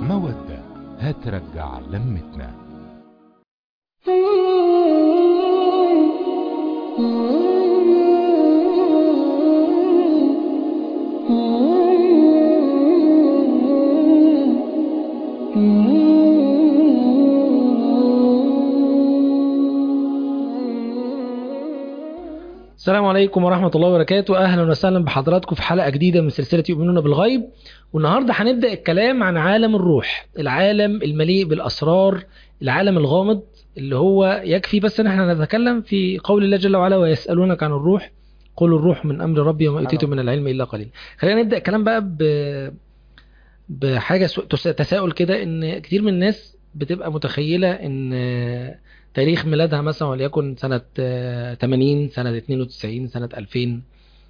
مودة هترجع لمتنا السلام عليكم ورحمة الله وبركاته أهلا وسهلا بحضراتكم في حلقة جديدة من سلسلة يؤمنون بالغيب والنهاردة هنبدأ الكلام عن عالم الروح العالم المليء بالأسرار العالم الغامض اللي هو يكفي بس ان احنا نتكلم في قول الله جل وعلا ويسألونك عن الروح قل الروح من أمر ربي وما أوتيتم من العلم إلا قليل خلينا نبدأ الكلام بقى ب... بحاجة سو- تس- تساؤل كده ان كتير من الناس بتبقى متخيلة ان تاريخ ميلادها مثلا وليكن سنة آه، 80 سنة 92 سنة 2000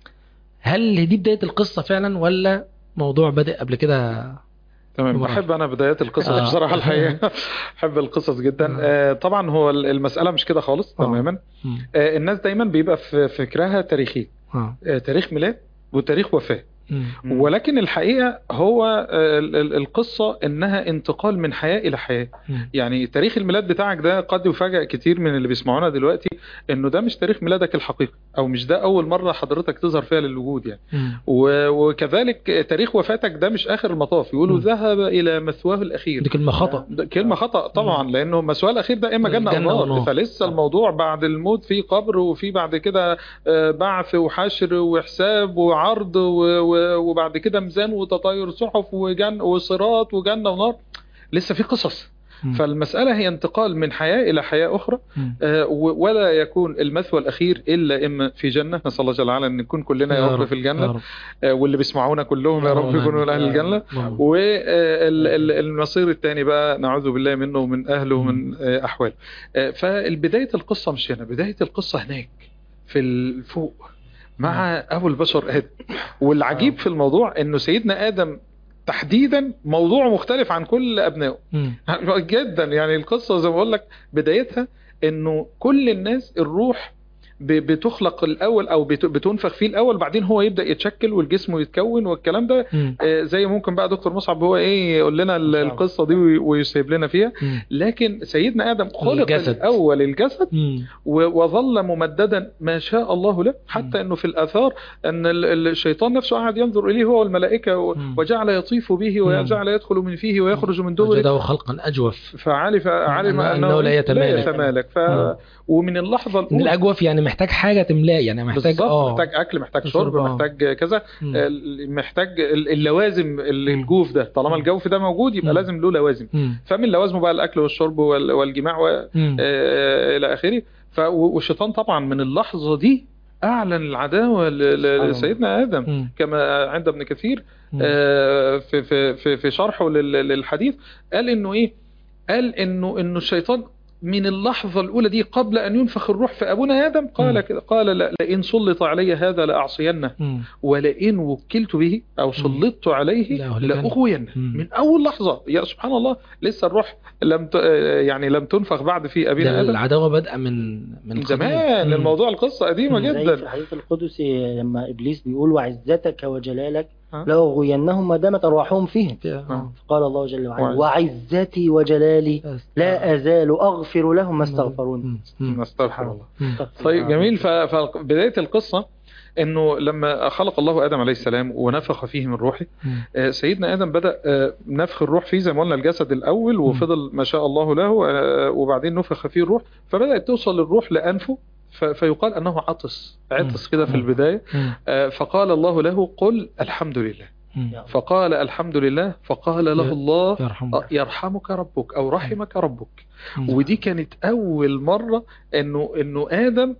هل دي بداية القصة فعلا ولا موضوع بدأ قبل كده تمام بمراحل. بحب انا بدايات القصص آه. بصراحه الحقيقه بحب القصص جدا آه. آه، طبعا هو ال- المساله مش كده خالص آه. تماما مم. آه، الناس دايما بيبقى في فكرها تاريخي اه آه، تاريخ ميلاد وتاريخ وفاه مم. ولكن الحقيقه هو آه، ال- ال- القصه انها انتقال من حياه الى حياه مم. يعني تاريخ الميلاد بتاعك ده قد يفاجئ كتير من اللي بيسمعونا دلوقتي انه ده مش تاريخ ميلادك الحقيقي او مش ده اول مره حضرتك تظهر فيها للوجود يعني مم. و- وكذلك تاريخ وفاتك ده مش اخر المطاف يقولوا مم. ذهب الى مثواه الاخير دي كلمة خطأ ده كلمة خطأ طبعا لأنه مسؤول الأخير ده إما جنة أو جنة أو نار نار. فلسه صح. الموضوع بعد الموت في قبر وفي بعد كده آه، بعث وحشر وحساب وعرض و- و- وبعد كده ميزان وتطاير صحف وجن وصراط وجنة ونار لسه في قصص مم. فالمسألة هي انتقال من حياة إلى حياة أخرى مم. آه، و- ولا يكون المثوى الأخير إلا إما في جنة نسأل الله جل وعلا أن نكون كلنا يا رب في يا الجنة رب. آه، واللي بيسمعونا كلهم يا رب اللهم يكونوا من أهل آمين. الجنة اللهم. والمصير الثاني بقى نعوذ بالله منه ومن اهله ومن آه، احواله آه، فالبدايه القصه مش هنا بدايه القصه هناك في الفوق مع ابو البشر ادم والعجيب في الموضوع انه سيدنا ادم تحديدا موضوع مختلف عن كل ابنائه مم. جدا يعني القصه زي ما بقول لك بدايتها انه كل الناس الروح ب- بتخلق الاول او بت- بتنفخ فيه الاول بعدين هو يبدا يتشكل والجسم يتكون والكلام ده مم. آه، زي ممكن بقى دكتور مصعب هو ايه يقول لنا ال- إن شاء الله. القصه دي وي- ويسيب لنا فيها مم. لكن سيدنا ادم خلق الجسد. الاول الجسد مم. و- وظل ممددا ما شاء الله له حتى انه في الاثار ان ال- ال- الشيطان نفسه قعد ينظر اليه هو والملائكه و- مم. وجعل يطيف به وجعل يدخل من فيه ويخرج من دبره وجده خلقا أجوف فعرف علم أنه- انه, أنه لا يتمالك. لا يتمالك ف... مم. ومن اللحظه إن الاولى الأجوف يعني محتاج حاجة تملاه يعني محتاج بالظبط اه محتاج اكل محتاج شرب، شرب آه. محتاج كذا مم. ال- محتاج ال- اللوازم ال- مم. الجوف ده طالما مم. الجوف ده موجود يبقى مم. لازم له لوازم مم. فمن لوازمه بقى الاكل والشرب وال- والجماع و- مم. آه، الى اخره ف- والشيطان طبعا من اللحظه دي اعلن العداوه ل- ل- الله. لسيدنا ادم مم. كما عند ابن كثير مم. آه، في في في في شرحه لل- للحديث قال انه ايه قال انه انه الشيطان من اللحظة الأولى دي قبل أن ينفخ الروح في أبونا آدم مم. قال كده قال لا لئن سلط علي هذا لأعصينه مم. ولئن وكلت به أو سلطت عليه لأهلكنه. لأغوين مم. من أول لحظة يا سبحان الله لسه الروح لم ت... يعني لم تنفخ بعد في أبينا ده آدم العداوة بادئة من من من قديم. زمان مم. الموضوع القصة قديمة مم. زي في جدا الحديث القدسي لما ابليس بيقول وعزتك وجلالك ها؟ لاغوينهم ما دامت ارواحهم فيهم آه. قال الله جل وعلا وعز- وعزتي وجلالي بس. لا ازال اغفر لهم ما استغفرون مم. مم. نستغفر الله مم. طيب جميل ف- فبداية القصة انه لما خلق الله ادم عليه السلام ونفخ فيه من روحه مم. آه، سيدنا ادم بدا آه، نفخ الروح فيه زي ما قلنا الجسد الاول وفضل ما شاء الله له آه، وبعدين نفخ فيه الروح فبدات توصل الروح لانفه ف- فيقال انه عطس عطس كده في مم. البدايه مم. آه، فقال الله له قل الحمد لله مم. فقال الحمد لله فقال له الله يرحمه آه، يرحمك ربك او رحمك ربك مم. ودي كانت اول مره انه انه ادم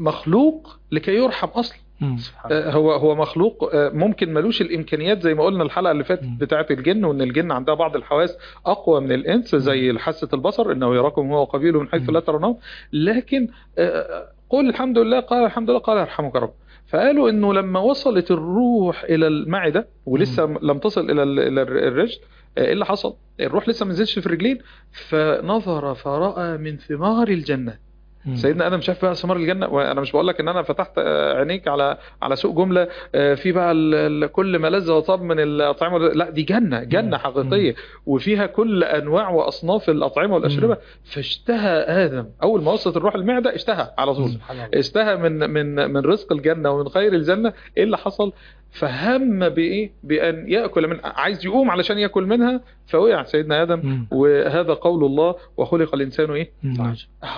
مخلوق لكي يرحم اصلا مم. آه، هو هو مخلوق آه، ممكن ملوش الامكانيات زي ما قلنا الحلقه اللي فاتت مم. بتاعه الجن وان الجن عندها بعض الحواس اقوى من الانس زي حاسه البصر انه يراكم هو وقبيله من حيث مم. لا ترونهم لكن آه، قل الحمد لله قال الحمد لله قال يرحمك رب فقالوا انه لما وصلت الروح الى المعده ولسه لم تصل الى ال- الى الرجل آه، ايه اللي حصل؟ الروح لسه ما نزلش في الرجلين فنظر فراى من ثمار الجنه مم. سيدنا ادم شاف بقى ثمار الجنه وانا مش بقول لك ان انا فتحت آه، عينيك على على سوق جمله آه، في بقى ال- ال- كل ما لذ وطاب من الاطعمه لا دي جنه جنه مم. حقيقيه وفيها كل انواع واصناف الاطعمه والاشربه فاشتهى ادم اول ما وصلت الروح المعده اشتهى على طول سبحان الله اشتهى من من من رزق الجنه ومن خير الجنه ايه اللي حصل فهم بايه بان ياكل من عايز يقوم علشان ياكل منها فوقع سيدنا ادم مم. وهذا قول الله وخلق الانسان ايه مم.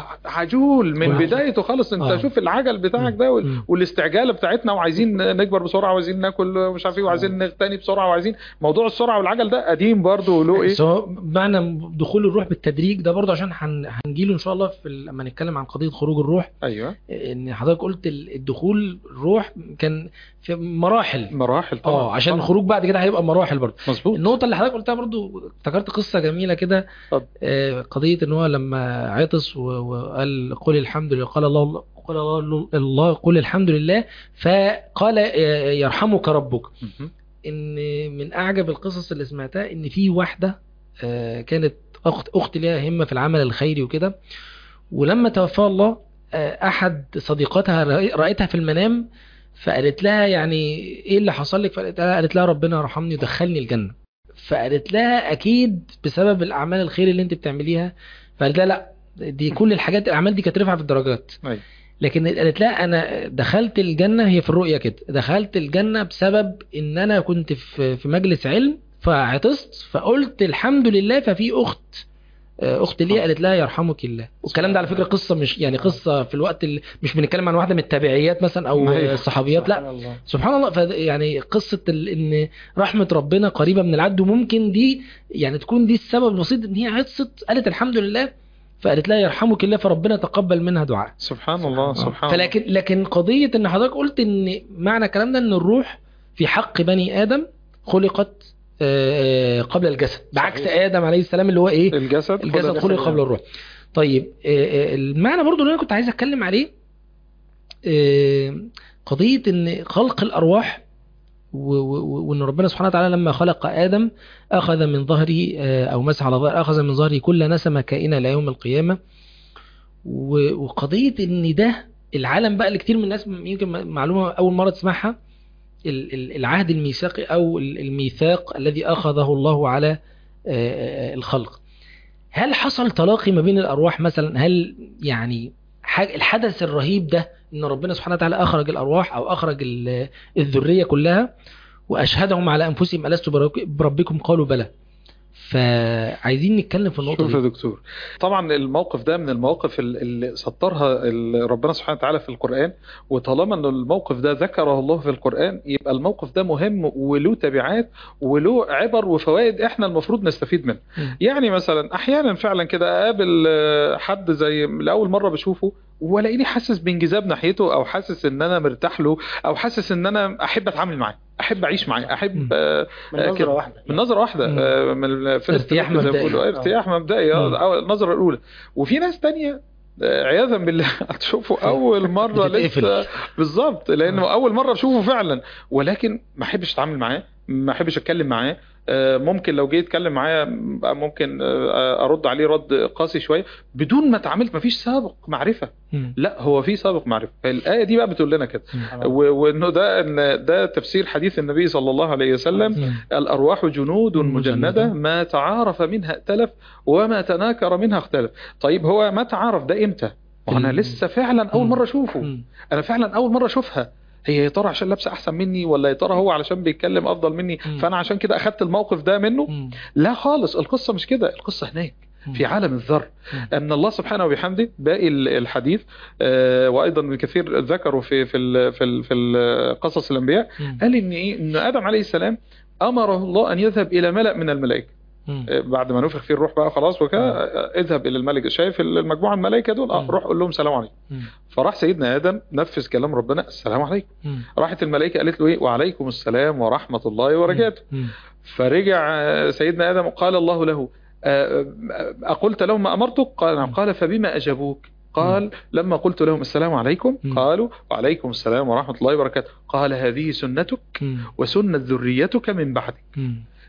عجول من واحد. بدايته خالص انت آه. شوف العجل بتاعك ده وال- مم. والاستعجاله بتاعتنا وعايزين نكبر بسرعه وعايزين ناكل مش عارف ايه وعايزين نغتني بسرعه وعايزين موضوع السرعه والعجل ده قديم برضه وله ايه سواء معنى دخول الروح بالتدريج ده برضه عشان هن- هنجيله ان شاء الله في ال- لما نتكلم عن قضيه خروج الروح ايوه ان حضرتك قلت ال- الدخول الروح كان في مراحل مراحل طبعا اه عشان طبعاً. الخروج بعد كده هيبقى مراحل برضه مظبوط النقطة اللي حضرتك قلتها برضو افتكرت قصة جميلة كده اتفضل. آه، قضية ان هو لما عطس و- وقال قل الحمد لله قال الله قال الله, الله قل الحمد لله فقال آه، يرحمك ربك مهم. ان من اعجب القصص اللي سمعتها ان في واحدة آه، كانت اخت اخت ليها همة في العمل الخيري وكده ولما توفاها الله آه، احد صديقاتها رأي- رأيتها في المنام فقالت لها يعني ايه اللي حصل لك فقالت لها قالت لها ربنا يرحمني ودخلني الجنة فقالت لها اكيد بسبب الاعمال الخير اللي انت بتعمليها فقالت لها لا دي كل الحاجات الاعمال دي كانت رفعه في الدرجات أيوة. لكن قالت لها انا دخلت الجنه هي في الرؤيه كده دخلت الجنه بسبب ان انا كنت في في مجلس علم فعطست فقلت الحمد لله ففي اخت آه، اخت ليا قالت لها يرحمك الله والكلام ده على فكره قصه مش يعني قصه في الوقت اللي مش بنتكلم عن واحده من التابعيات مثلا او أيوة. الصحابيات لا سبحان الله سبحان الله ف يعني قصه ال... ان رحمه ربنا قريبه من العبد وممكن دي يعني تكون دي السبب البسيط ان هي عطست قالت الحمد لله فقالت لها يرحمك الله فربنا تقبل منها دعاء سبحان الله سبحان الله فلكن لكن قضيه ان حضرتك قلت ان معنى الكلام ده ان الروح في حق بني ادم خلقت آه، آه، قبل الجسد بعكس صحيح. ادم عليه السلام اللي هو ايه الجسد الجسد خلق قبل الروح طيب آه، آه، المعنى برضو اللي انا كنت عايز اتكلم عليه آه، قضية ان خلق الارواح و- و- وان ربنا سبحانه وتعالى لما خلق ادم اخذ من ظهره آه، او مسح على ظهره اخذ من ظهره كل نسمة كائنة الى يوم القيامة و- وقضية ان ده العالم بقى اللي كتير من الناس يمكن معلومة اول مرة تسمعها ال- ال- العهد الميثاقي او ال- الميثاق الذي اخذه الله على آه، آه، الخلق هل حصل تلاقي ما بين الارواح مثلا هل يعني حاجة الحدث الرهيب ده ان ربنا سبحانه وتعالى اخرج الارواح او اخرج ال- الذريه كلها واشهدهم على انفسهم الست برك- بربكم قالوا بلى فعايزين نتكلم في النقطه شوف يا دي دكتور طبعا الموقف ده من المواقف ال- اللي سطرها ال- ربنا سبحانه وتعالى في القرآن وطالما ان الموقف ده ذكره الله في القرآن يبقى الموقف ده مهم وله تبعات وله عبر وفوائد احنا المفروض نستفيد منها مم. يعني مثلا احيانا فعلا كده اقابل آه، حد زي لاول مره بشوفه ولاقيني حاسس بانجذاب ناحيته او حاسس ان انا مرتاح له او حاسس ان انا احب اتعامل معاه احب اعيش معاه مم. احب آه، من آه، نظرة كده. واحدة من نظره واحده مم. آه، من الفيرست ارتياح لوك زي ما مبدئي. بيقولوا. ارتياح مبدئي مم. اه أو النظره الاولى وفي ناس تانية آه، عياذا بالله هتشوفه اول مره بتتقفل. لسه بالظبط لانه مم. اول مره اشوفه فعلا ولكن ما احبش اتعامل معاه ما احبش اتكلم معاه آه، ممكن لو جه يتكلم معايا ممكن آه، ارد عليه رد قاسي شويه بدون ما اتعاملت ما فيش سابق معرفه مم. لا هو في سابق معرفه الايه دي بقى بتقول لنا كده سبحان الله. و- وانه ده ان ده تفسير حديث النبي صلى الله عليه وسلم مم. الأرواح جنود مجندة. مجندة ما تعارف منها ائتلف وما تناكر منها اختلف طيب هو ما تعارف ده امتى وانا ال- لسه فعلا اول مم. مرة اشوفه مم. انا فعلا اول مرة اشوفها هي يا ترى عشان لابسه احسن مني ولا يا ترى هو علشان بيتكلم افضل مني مم. فانا عشان كده اخدت الموقف ده منه مم. لا خالص القصة مش كده القصة هناك في عالم الذر مم. ان الله سبحانه وبحمده باقي ال- الحديث آه، وايضا ابن كثير ذكروا في في ال- في ال- في ال- قصص الانبياء مم. قال ان ايه ان ادم عليه السلام امره الله ان يذهب الى ملأ من الملائكه مم. بعد ما نفخ فيه الروح بقى خلاص وكده اذهب الى الملك شايف المجموعه الملائكه دول اه مم. روح قول لهم سلام عليكم مم. فراح سيدنا ادم نفذ كلام ربنا السلام عليكم مم. راحت الملائكه قالت له ايه وعليكم السلام ورحمه الله وبركاته مم. فرجع آه، سيدنا ادم قال الله له آه، آه، اقلت لهم ما امرتك قال نعم مم. قال فبما اجابوك قال لما قلت لهم السلام عليكم مم. قالوا وعليكم السلام ورحمه الله وبركاته قال هذه سنتك مم. وسنه ذريتك من بعدك مم.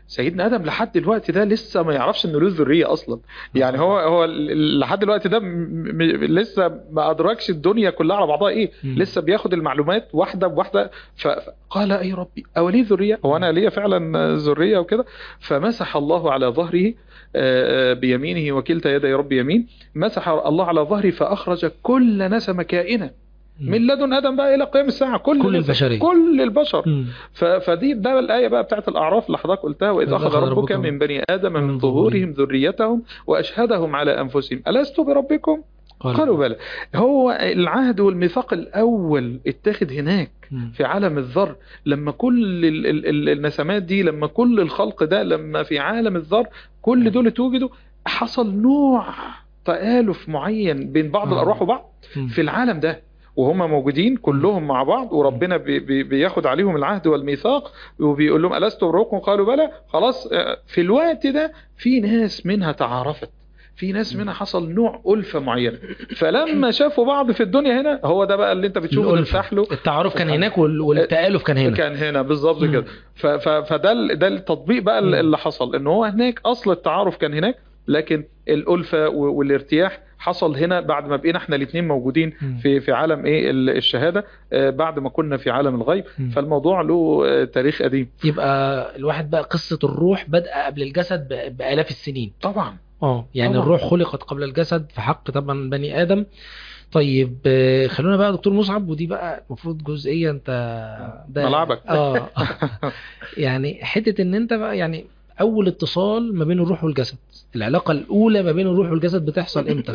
سيدنا ادم لحد الوقت ده لسه ما يعرفش انه له ذريه اصلا يعني هو هو ال- لحد الوقت ده م- م- لسه ما ادركش الدنيا كلها على بعضها ايه مم. لسه بياخد المعلومات واحده بواحده ف- فقال اي ربي اولي ذريه هو انا ليا فعلا ذريه وكده فمسح الله على ظهره آه، آه، بيمينه وكلتا يدي رب يمين مسح الله على ظهره فاخرج كل نسمه كائنه من لدن ادم بقى الى قيام الساعه كل كل نسمة، البشرية. كل البشر مم. ف- فدي ده الايه بقى بتاعت الاعراف اللي حضرتك قلتها واذ اخذ ربك من بني ادم من من ظهورهم ذريتهم واشهدهم على انفسهم الست بربكم قالوا بلى هو العهد والميثاق الاول اتاخد هناك مم. في عالم الذر لما كل ال- ال- ال- النسمات دي لما كل الخلق ده لما في عالم الذر كل دول اتوجدوا حصل نوع تآلف معين بين بعض آه. الارواح وبعض مم. في العالم ده وهم موجودين كلهم مع بعض وربنا بي بي بياخد عليهم العهد والميثاق وبيقول لهم ألست بربكم قالوا بلى خلاص آه، في الوقت ده في ناس منها تعارفت في ناس منها حصل نوع ألفة معينة فلما شافوا بعض في الدنيا هنا هو ده بقى اللي انت بتشوفه الألفة. نرتاح له التعارف كان هناك وال- والتآلف كان هنا كان هنا بالظبط مم. كده ف- ف- فده ال- ده التطبيق بقى مم. اللي حصل ان هو هناك اصل التعارف كان هناك لكن الالفه و- والارتياح حصل هنا بعد ما بقينا احنا الاثنين موجودين مم. في في عالم ايه ال- الشهاده آه، بعد ما كنا في عالم الغيب مم. فالموضوع له آه، تاريخ قديم يبقى الواحد بقى قصة الروح بدأ قبل الجسد ب- بآلاف السنين طبعا اه يعني طبعا. الروح خلقت قبل الجسد في حق طبعا بني آدم طيب آه، خلونا بقى دكتور مصعب ودي بقى المفروض جزئية انت ده ملعبك. اه يعني حتة ان انت بقى يعني اول اتصال ما بين الروح والجسد العلاقة الاولى ما بين الروح والجسد بتحصل امتى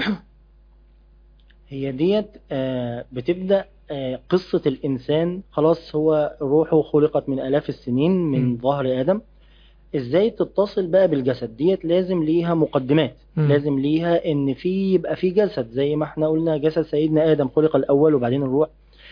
هي ديت آه، بتبدأ آه، قصة الإنسان خلاص هو روحه خلقت من آلاف السنين من مم. ظهر آدم ازاي تتصل بقى بالجسد ديت لازم ليها مقدمات مم. لازم ليها ان في يبقى في جسد زي ما احنا قلنا جسد سيدنا ادم خلق الاول وبعدين الروح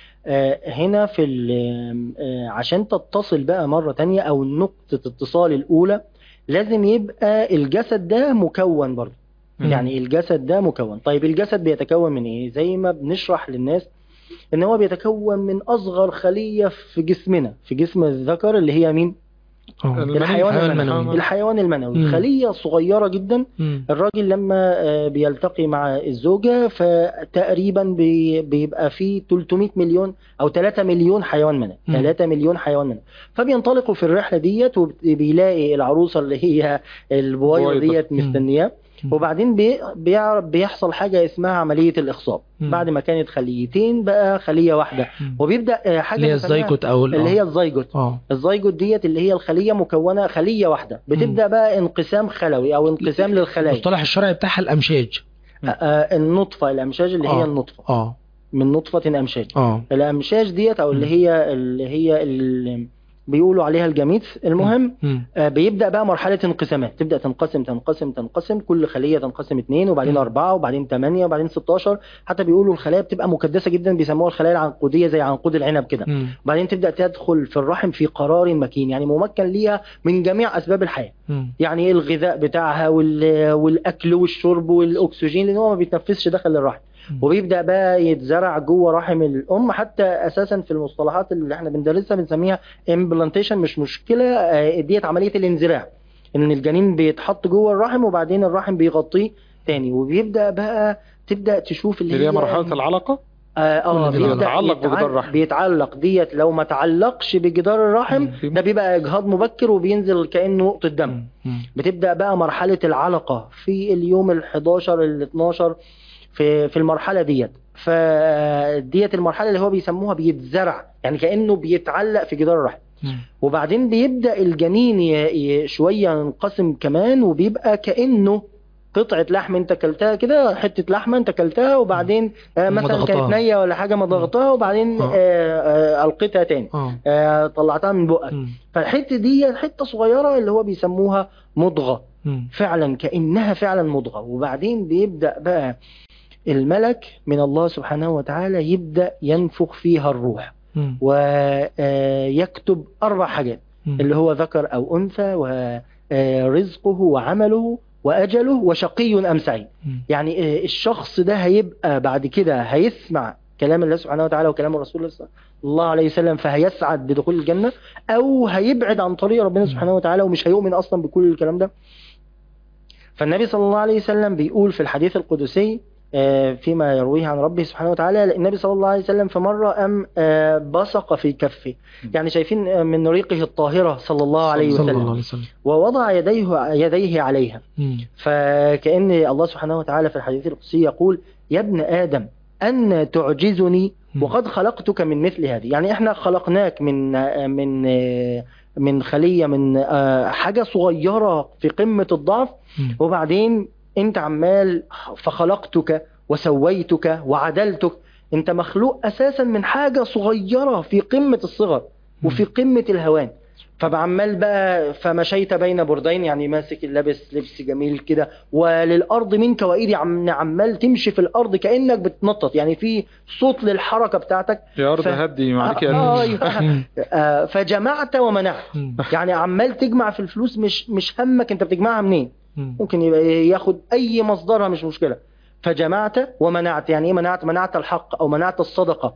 آه، هنا في ال- آه، عشان تتصل بقى مرة تانية او نقطة اتصال الاولى لازم يبقى الجسد ده مكون برضه مم. يعني الجسد ده مكون طيب الجسد بيتكون من ايه زي ما بنشرح للناس ان هو بيتكون من اصغر خلية في جسمنا في جسم الذكر اللي هي مين اه المني. الحيوان الحيوان المنوي المنوي. الحيوان المنوي مم. خلية صغيرة جدا مم. الراجل لما آه، بيلتقي مع الزوجة فتقريبا بي- بيبقى فيه 300 مليون او 3 مليون حيوان منوي مم. 3 مليون حيوان منوي فبينطلقوا في الرحلة ديت وبيلاقي العروسة اللي هي البويضة بويضة. ديت مم. مستنياه مم. وبعدين بي بيعرف بيحصل حاجة اسمها عملية الإخصاب مم. بعد ما كانت خليتين بقى خلية واحدة مم. وبيبدأ آه، حاجة اللي هي بنسميها- الزيكوت او ال- اللي هي اه الزيجوت اه الزيجوت ديت اللي هي الخلية مكونة خلية واحدة بتبدأ بقى انقسام خلوي أو انقسام للخلايا المصطلح الشرعي بتاعها الامشاج آه، آه، النطفة الأمشاج اللي هي آه. النطفة اه من نطفة أمشاج اه الأمشاج ديت أو اللي مم. هي اللي هي اللي بيقولوا عليها الجميث المهم مم. آه، بيبدأ بقى مرحلة انقسامات تبدأ تنقسم تنقسم تنقسم كل خلية تنقسم اتنين وبعدين مم. أربعة وبعدين تمانية وبعدين 16 حتى بيقولوا الخلايا بتبقى مكدسة جدا بيسموها الخلايا العنقودية زي عنقود العنب كده مم. وبعدين تبدأ تدخل في الرحم في قرار مكين يعني ممكن ليها من جميع أسباب الحياة مم. يعني ايه الغذاء بتاعها وال- والاكل والشرب والاكسجين لان هو ما بيتنفسش داخل الرحم مم. وبيبدا بقى يتزرع جوه رحم الام حتى اساسا في المصطلحات اللي احنا بندرسها بنسميها امبلانتيشن مش مشكله آه، ديت عمليه الانزراع ان الجنين بيتحط جوه الرحم وبعدين الرحم بيغطيه تاني وبيبدا بقى تبدا تشوف اللي اللي هي مرحله العلقه اه, آه كل دي بيبدا بتتعلق يتعل- بجدار الرحم. بيتعلق ديت لو ما تعلقش بجدار الرحم مم. ده بيبقى اجهاض مبكر وبينزل كانه نقطه دم مم. بتبدا بقى مرحله العلقه في اليوم ال 11 ال 12 في في المرحله ديت فديت المرحله اللي هو بيسموها بيتزرع يعني كانه بيتعلق في جدار الرحم مم. وبعدين بيبدا الجنين ي- ي- شويه ينقسم كمان وبيبقى كانه قطعه لحم انت اكلتها كده حته لحمه انت اكلتها وبعدين آه مثلا مضغطاها. كانت نيه ولا حاجه مضغطاها وبعدين آه. آه آه القيتها تاني اه آه طلعتها من بقك مم. فالحته دي حته صغيره اللي هو بيسموها مضغه مم. فعلا كأنها فعلا مضغة وبعدين بيبدأ بقى الملك من الله سبحانه وتعالى يبدأ ينفخ فيها الروح مم. ويكتب أربع حاجات مم. اللي هو ذكر أو أنثى ورزقه وعمله وأجله وشقي أم سعيد مم. يعني آه، الشخص ده هيبقى بعد كده هيسمع كلام الله سبحانه وتعالى وكلام الرسول صلى الله عليه وسلم فهيسعد بدخول الجنة أو هيبعد عن طريق ربنا سبحانه وتعالى ومش هيؤمن أصلا بكل الكلام ده فالنبي صلى الله عليه وسلم بيقول في الحديث القدسي آه، فيما يرويه عن ربه سبحانه وتعالى النبي صلى الله عليه وسلم في مرة أم آه، بصق في كفه يعني شايفين آه، من ريقه الطاهرة صلى الله عليه صلى الله وسلم عليه وسلم ووضع يديه يديه عليها مم. فكأن الله سبحانه وتعالى في الحديث القدسي يقول يا ابن آدم أن تعجزني مم. وقد خلقتك من مثل هذه يعني احنا خلقناك من من من خلية من آه، حاجة صغيرة في قمة الضعف مم. وبعدين انت عمال فخلقتك وسويتك وعدلتك انت مخلوق اساسا من حاجة صغيرة في قمة الصغر وفي قمة الهوان فبعمال بقى فمشيت بين بردين يعني ماسك لابس لبس جميل كده وللارض منك وايدي عم عمال تمشي في الارض كانك بتنطط يعني في صوت للحركه بتاعتك يا ارض ف- هدي معاك يا آه، قلبي. أيوة. مم. آه، فجمعت ومنعت مم. يعني عمال تجمع في الفلوس مش مش همك انت بتجمعها منين مم. ممكن يبقى ياخد اي مصدرها مش مشكله فجمعت ومنعت يعني ايه منعت منعت الحق او منعت الصدقه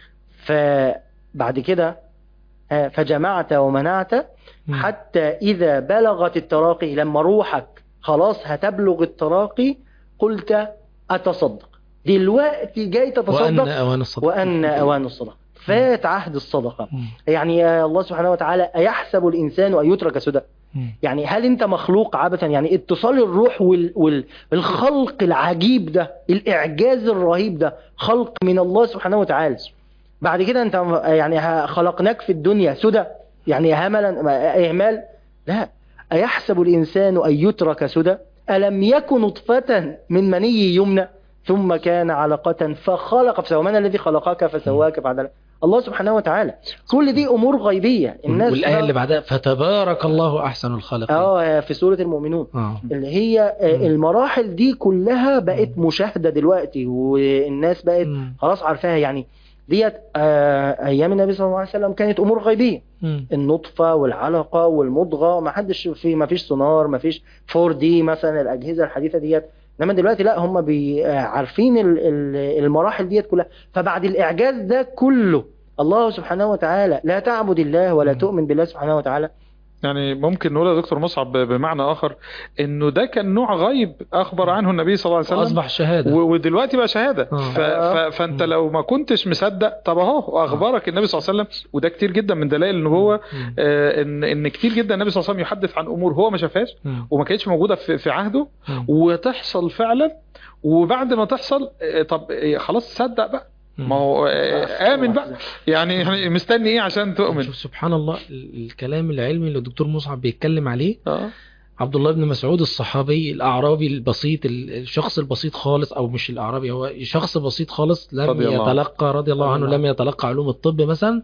فبعد كده آه، فجمعت ومنعت مم. حتى اذا بلغت التراقي لما روحك خلاص هتبلغ التراقي قلت اتصدق دلوقتي جاي وأن تتصدق أوان الصدق وان اوان الصدقه فات عهد الصدقه مم. يعني آه، الله سبحانه وتعالى أيحسب الإنسان أن يترك سدى مم. يعني هل أنت مخلوق عبثا يعني اتصال الروح وال... وال... الخلق العجيب ده الإعجاز الرهيب ده خلق من الله سبحانه وتعالى بعد كده أنت يعني ه- خلقناك في الدنيا سدى يعني هملا إهمال لا أيحسب الإنسان أن يترك سدى ألم يكن نطفة من مني يمنى ثم كان علقة فخلق فسوى من الذي خلقك فسواك فعدلك الله سبحانه وتعالى كل دي امور غيبيه الناس والآية اللي بعدها فتبارك الله أحسن الخالقين اه في سوره المؤمنون آه. اللي هي آه، مم. المراحل دي كلها بقت مشاهده دلوقتي والناس بقت مم. خلاص عارفاها يعني ديت آه، ايام النبي صلى الله عليه وسلم كانت امور غيبيه مم. النطفه والعلقه والمضغه ما حدش في ما فيش سونار ما فيش 4 دي مثلا الاجهزه الحديثه ديت انما دلوقتي لا هم بي آه، عارفين ال- ال- المراحل ديت كلها فبعد الاعجاز ده كله الله سبحانه وتعالى لا تعبد الله ولا مم. تؤمن بالله سبحانه وتعالى يعني ممكن نقول يا دكتور مصعب ب- بمعنى اخر انه ده كان نوع غيب اخبر عنه النبي صلى الله عليه وسلم وأصبح شهادة و- ودلوقتي بقى شهاده آه. ف... ف... فانت لو ما كنتش مصدق طب اهو اخبارك النبي صلى الله عليه وسلم وده كتير جدا من دلائل النبوه مم. آه، ان ان كتير جدا النبي صلى الله عليه وسلم يحدث عن امور هو ما شافهاش مم. وما كانتش موجوده في في عهده مم. وتحصل فعلا وبعد ما تحصل آه، طب آه، خلاص صدق بقى ما هو آه، امن بقى يعني يعني مستني ايه عشان تؤمن شوف سبحان الله ال- الكلام العلمي اللي الدكتور مصعب بيتكلم عليه اه عبد الله بن مسعود الصحابي الاعرابي البسيط ال- الشخص البسيط خالص او مش الاعرابي هو شخص بسيط خالص لم رضي الله عنه. يتلقى رضي الله رضي عنه الله لم يتلقى علوم الطب مثلا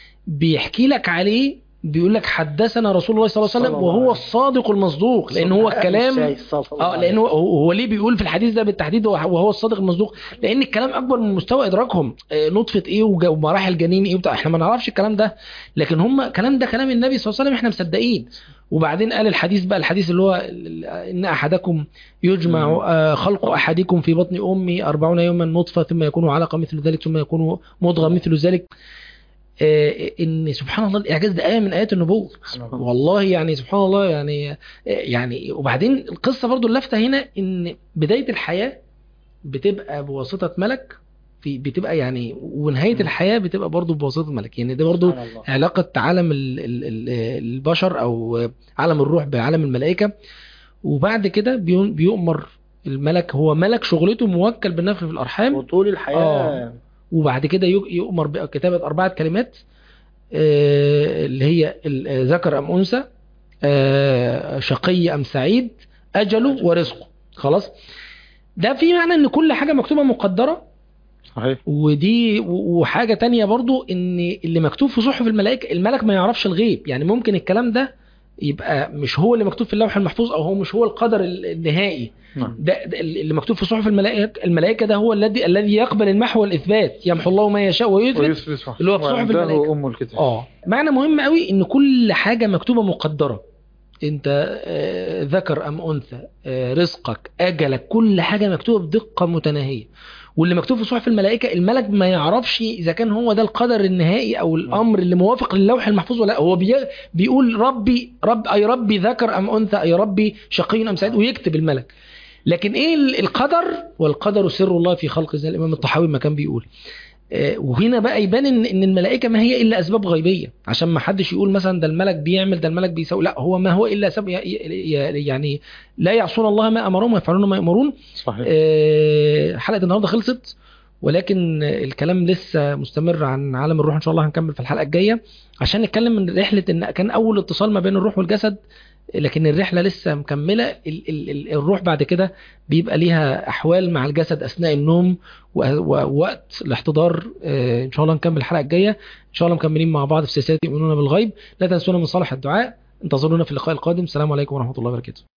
بيحكي لك عليه بيقول لك حدثنا رسول الله صلى الله عليه وسلم صلى الله وهو عليه الصادق المصدوق لان هو الكلام اه لان هو هو ليه بيقول في الحديث ده بالتحديد هو- وهو الصادق المصدوق لان الكلام اكبر من مستوى ادراكهم آه، نطفه ايه وج- ومراحل جنين ايه وبتاع احنا ما نعرفش الكلام ده لكن هم الكلام ده كلام النبي صلى الله عليه وسلم احنا مصدقين وبعدين قال الحديث بقى الحديث اللي هو ال- ان احدكم يجمع مم. آه، خلق احدكم في بطن امه أربعون يوما نطفه ثم يكون علقه مثل ذلك ثم يكون مضغه مثل ذلك آه، ان سبحان الله الاعجاز ده ايه من ايات النبوه والله يعني سبحان الله يعني يعني وبعدين القصه برضو اللافته هنا ان بدايه الحياه بتبقى بواسطه ملك في بتبقى يعني ونهايه الحياه بتبقى برضو بواسطه ملك يعني ده برضو علاقه عالم ال- ال- ال- البشر او عالم الروح بعالم الملائكه وبعد كده بيو- بيؤمر الملك هو ملك شغلته موكل بالنفخ في الارحام وطول الحياه آه. وبعد كده يو- يؤمر بكتابة أربعة كلمات آه، اللي هي ال- آه، ذكر أم أنثى آه، شقي أم سعيد أجله ورزقه خلاص ده في معنى ان كل حاجة مكتوبة مقدرة صحيح ودي و- وحاجة تانية برضو ان اللي مكتوب في صحف الملائكة الملك ما يعرفش الغيب يعني ممكن الكلام ده يبقى مش هو اللي مكتوب في اللوح المحفوظ او هو مش هو القدر ال- النهائي نعم ده, ده اللي مكتوب في صحف الملائكة الملائكة ده هو الذي الذي يقبل المحو والإثبات يمحو الله ما يشاء ويثبت ويثبت اللي هو في صحف وعنده الملائكة. ام الكتاب اه معنى مهم قوي ان كل حاجة مكتوبة مقدرة انت آه، ذكر ام انثى آه، رزقك اجلك كل حاجه مكتوبه بدقه متناهيه واللي مكتوب في صحف الملائكه الملك ما يعرفش اذا كان هو ده القدر النهائي او الامر اللي موافق للوح المحفوظ ولا لا هو بي بيقول ربي رب اي ربي ذكر ام انثى اي ربي شقي ام سعيد ويكتب الملك لكن ايه ال- القدر والقدر سر الله في خلق زي الامام الطحاوي ما كان بيقول آه، وهنا بقى يبان ان ان الملائكه ما هي الا اسباب غيبيه عشان ما حدش يقول مثلا ده الملك بيعمل ده الملك بيسوي لا هو ما هو الا سبب يعني لا يعصون الله ما امرهم ويفعلون ما يامرون صحيح آه، حلقه النهارده خلصت ولكن الكلام لسه مستمر عن عالم الروح ان شاء الله هنكمل في الحلقه الجايه عشان نتكلم من رحله ان كان اول اتصال ما بين الروح والجسد لكن الرحله لسه مكمله ال ال ال الروح بعد كده بيبقى ليها احوال مع الجسد اثناء النوم و- و- ووقت الاحتضار آه، ان شاء الله نكمل الحلقه الجايه ان شاء الله مكملين مع بعض في سلسله يؤمنون بالغيب لا تنسونا من صالح الدعاء انتظرونا في اللقاء القادم السلام عليكم ورحمه الله وبركاته